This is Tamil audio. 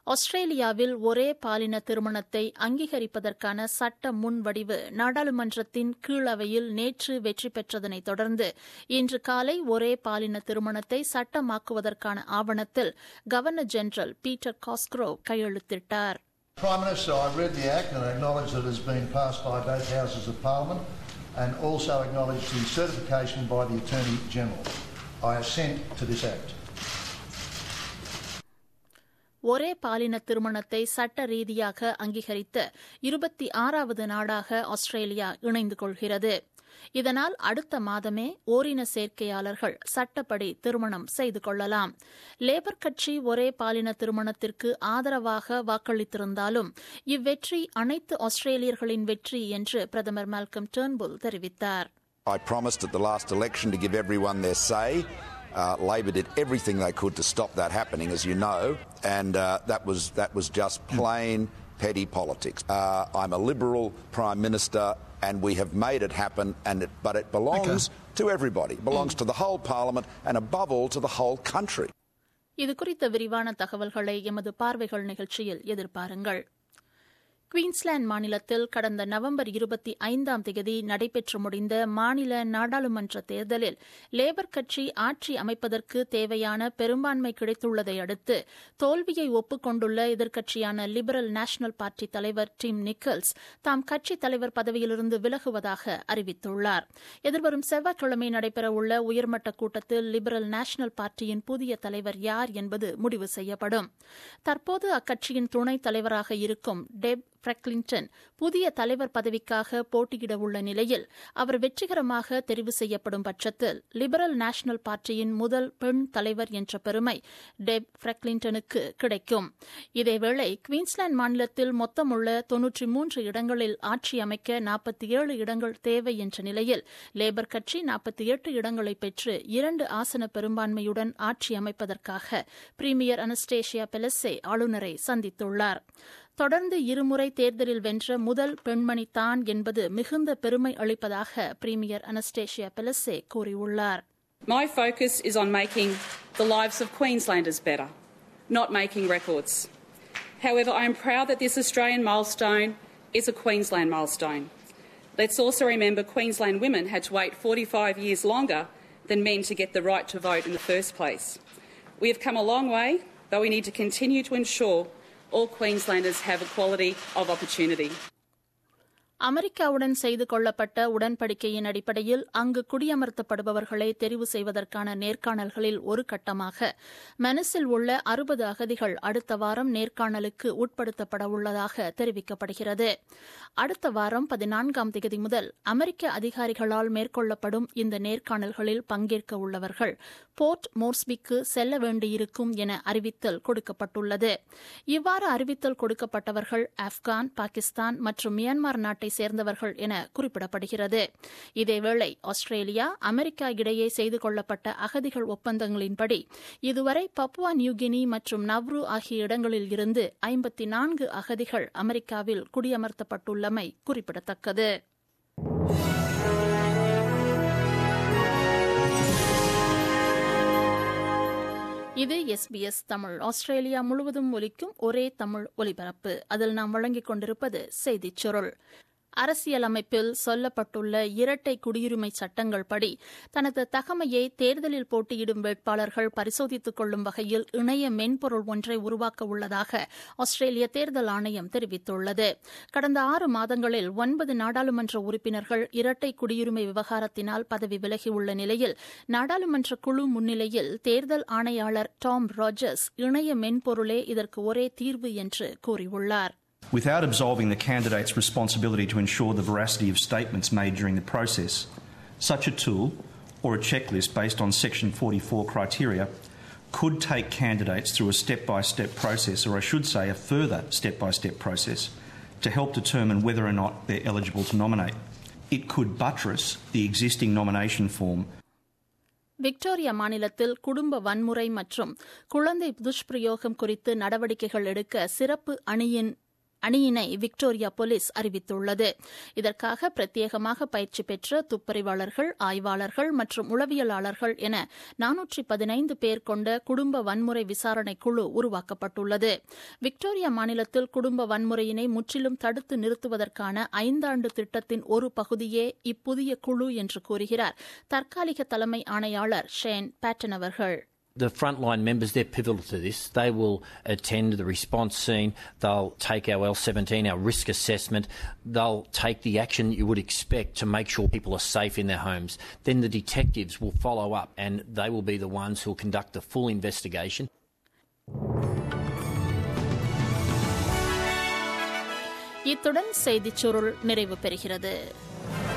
ஆஸ்திரேலியாவில் ஒரே பாலின திருமணத்தை அங்கீகரிப்பதற்கான சட்ட முன்வடிவு நாடாளுமன்றத்தின் கீழவையில் நேற்று வெற்றி பெற்றதனைத் தொடர்ந்து இன்று காலை ஒரே பாலின திருமணத்தை சட்டமாக்குவதற்கான ஆவணத்தில் கவர்னர் ஜெனரல் பீட்டர் காஸ்க்ரோ கையெழுத்திட்டார் Prime Minister, I read the Act and acknowledge that it has been passed by both Houses of Parliament and also acknowledge the certification by the Attorney General. I assent to this Act. ஒரே பாலின திருமணத்தை சட்ட ரீதியாக அங்கீகரித்த இருபத்தி ஆறாவது நாடாக ஆஸ்திரேலியா இணைந்து கொள்கிறது இதனால் அடுத்த மாதமே ஓரின சேர்க்கையாளர்கள் சட்டப்படி திருமணம் செய்து கொள்ளலாம் லேபர் கட்சி ஒரே பாலின திருமணத்திற்கு ஆதரவாக வாக்களித்திருந்தாலும் இவ்வெற்றி அனைத்து ஆஸ்திரேலியர்களின் வெற்றி என்று பிரதமர் மால்கம் டேர்ன்புல் தெரிவித்தார் I promised at the last election to give everyone their say. Uh, Labor did everything they could to stop that happening, as you know, and uh, that was that was just plain petty politics. Uh, I'm a Liberal Prime Minister, and we have made it happen. And it, but it belongs to everybody. It belongs to the whole Parliament, and above all, to the whole country. இது குறித்த விரிவான தகவல்களை எமது பார்வைகள் நிகழ்ச்சியில் எதிர்பாருங்கள் குயின்ஸ்லாந்து மாநிலத்தில் கடந்த நவம்பர் இருபத்தி ஐந்தாம் தேதி நடைபெற்று முடிந்த மாநில நாடாளுமன்ற தேர்தலில் லேபர் கட்சி ஆட்சி அமைப்பதற்கு தேவையான பெரும்பான்மை கிடைத்துள்ளதை அடுத்து தோல்வியை ஒப்புக்கொண்டுள்ள எதிர்க்கட்சியான லிபரல் நேஷனல் பார்ட்டி தலைவர் டிம் நிக்கல்ஸ் தாம் கட்சித் தலைவர் பதவியிலிருந்து விலகுவதாக அறிவித்துள்ளார் எதிர்வரும் செவ்வாய்க்கிழமை நடைபெறவுள்ள உயர்மட்ட கூட்டத்தில் லிபரல் நேஷனல் பார்ட்டியின் புதிய தலைவர் யார் என்பது முடிவு செய்யப்படும் தற்போது அக்கட்சியின் துணைத் தலைவராக இருக்கும் டெப் பிரெக்லிங்டன் புதிய தலைவர் பதவிக்காக போட்டியிட உள்ள நிலையில் அவர் வெற்றிகரமாக தெரிவு செய்யப்படும் பட்சத்தில் லிபரல் நேஷனல் பார்ட்டியின் முதல் பெண் தலைவர் என்ற பெருமை டெப் பிரெக்லிண்டனுக்கு கிடைக்கும் இதேவேளை குயின்ஸ்லாந்து மாநிலத்தில் மொத்தமுள்ள தொன்னூற்றி மூன்று இடங்களில் ஆட்சி அமைக்க நாற்பத்தி ஏழு இடங்கள் தேவை என்ற நிலையில் லேபர் கட்சி நாற்பத்தி எட்டு இடங்களை பெற்று இரண்டு ஆசன பெரும்பான்மையுடன் ஆட்சி அமைப்பதற்காக பிரீமியர் அனஸ்டேஷியா பெலசே ஆளுநரை சந்தித்துள்ளார் தொடர்ந்து இருமுறை தேர்தலில் வென்ற முதல் பெண்மணி தான் என்பது மிகுந்த பெருமை அளிப்பதாக பிரீமியர் அனஸ்டேஷியா பெலசே கூறியுள்ளார் My focus is on making the lives of Queenslanders better, not making records. However, I am proud that this Australian milestone is a Queensland milestone. Let's also remember Queensland women had to wait 45 years longer than men to get the right to vote in the first place. We have come a long way, but we need to continue to ensure all Queenslanders have equality of opportunity. அமெரிக்காவுடன் செய்து கொள்ளப்பட்ட உடன்படிக்கையின் அடிப்படையில் அங்கு குடியமர்த்தப்படுபவர்களை தெரிவு செய்வதற்கான நேர்காணல்களில் ஒரு கட்டமாக மெனஸில் உள்ள அறுபது அகதிகள் அடுத்த வாரம் நேர்காணலுக்கு உட்படுத்தப்பட உள்ளதாக தெரிவிக்கப்படுகிறது அடுத்த வாரம் பதினான்காம் தேதி முதல் அமெரிக்க அதிகாரிகளால் மேற்கொள்ளப்படும் இந்த நேர்காணல்களில் பங்கேற்க உள்ளவர்கள் போர்ட் மோர்ஸ்பிக்கு செல்ல வேண்டியிருக்கும் என அறிவித்தல் கொடுக்கப்பட்டுள்ளது இவ்வாறு அறிவித்தல் கொடுக்கப்பட்டவர்கள் ஆப்கான் பாகிஸ்தான் மற்றும் மியான்மர் நாட்டை சேர்ந்தவர்கள் என குறிப்பிடப்படுகிறது இதேவேளை ஆஸ்திரேலியா அமெரிக்கா இடையே செய்து கொள்ளப்பட்ட அகதிகள் ஒப்பந்தங்களின்படி இதுவரை பப்புவா நியூகினி மற்றும் நவ்ரு ஆகிய இடங்களில் இருந்து ஐம்பத்தி நான்கு அகதிகள் அமெரிக்காவில் குடியமர்த்தப்பட்டுள்ளமை குறிப்பிடத்தக்கது இது எஸ்பிஎஸ் தமிழ் ஆஸ்திரேலியா முழுவதும் ஒலிக்கும் ஒரே தமிழ் ஒலிபரப்பு அதில் நாம் வழங்கிக் கொண்டிருப்பது செய்திச் சுருள் அரசியலமைப்பில் சொல்லப்பட்டுள்ள இரட்டை குடியுரிமை சட்டங்கள் படி தனது தகமையை தேர்தலில் போட்டியிடும் வேட்பாளர்கள் பரிசோதித்துக் கொள்ளும் வகையில் இணைய மென்பொருள் ஒன்றை உருவாக்க உள்ளதாக ஆஸ்திரேலிய தேர்தல் ஆணையம் தெரிவித்துள்ளது கடந்த ஆறு மாதங்களில் ஒன்பது நாடாளுமன்ற உறுப்பினர்கள் இரட்டை குடியுரிமை விவகாரத்தினால் பதவி விலகியுள்ள நிலையில் நாடாளுமன்ற குழு முன்னிலையில் தேர்தல் ஆணையாளர் டாம் ராஜர்ஸ் இணைய மென்பொருளே இதற்கு ஒரே தீர்வு என்று கூறியுள்ளார் Without absolving the candidate's responsibility to ensure the veracity of statements made during the process, such a tool or a checklist based on Section 44 criteria could take candidates through a step by step process, or I should say, a further step by step process, to help determine whether or not they're eligible to nominate. It could buttress the existing nomination form Victoria மாநிலத்தில் குடும்ப வன்முறை மற்றும் குழந்தை துஷ்பிரயோகம் குறித்து நடவடிக்கைகள் எடுக்க சிறப்பு அணியின் அணியினை விக்டோரியா போலீஸ் அறிவித்துள்ளது இதற்காக பிரத்யேகமாக பயிற்சி பெற்ற துப்பறிவாளர்கள் ஆய்வாளர்கள் மற்றும் உளவியலாளர்கள் என நானூற்றி பதினைந்து பேர் கொண்ட குடும்ப வன்முறை விசாரணை குழு உருவாக்கப்பட்டுள்ளது விக்டோரியா மாநிலத்தில் குடும்ப வன்முறையினை முற்றிலும் தடுத்து நிறுத்துவதற்கான ஐந்தாண்டு திட்டத்தின் ஒரு பகுதியே இப்புதிய குழு என்று கூறுகிறார் தற்காலிக தலைமை ஆணையாளர் ஷேன் பேட்டன் அவர்கள் The frontline members, they're pivotal to this. They will attend the response scene. They'll take our L17, our risk assessment. They'll take the action you would expect to make sure people are safe in their homes. Then the detectives will follow up and they will be the ones who will conduct the full investigation. இத்துடன் செய்திச் சுருள் நிறைவு பெறுகிறது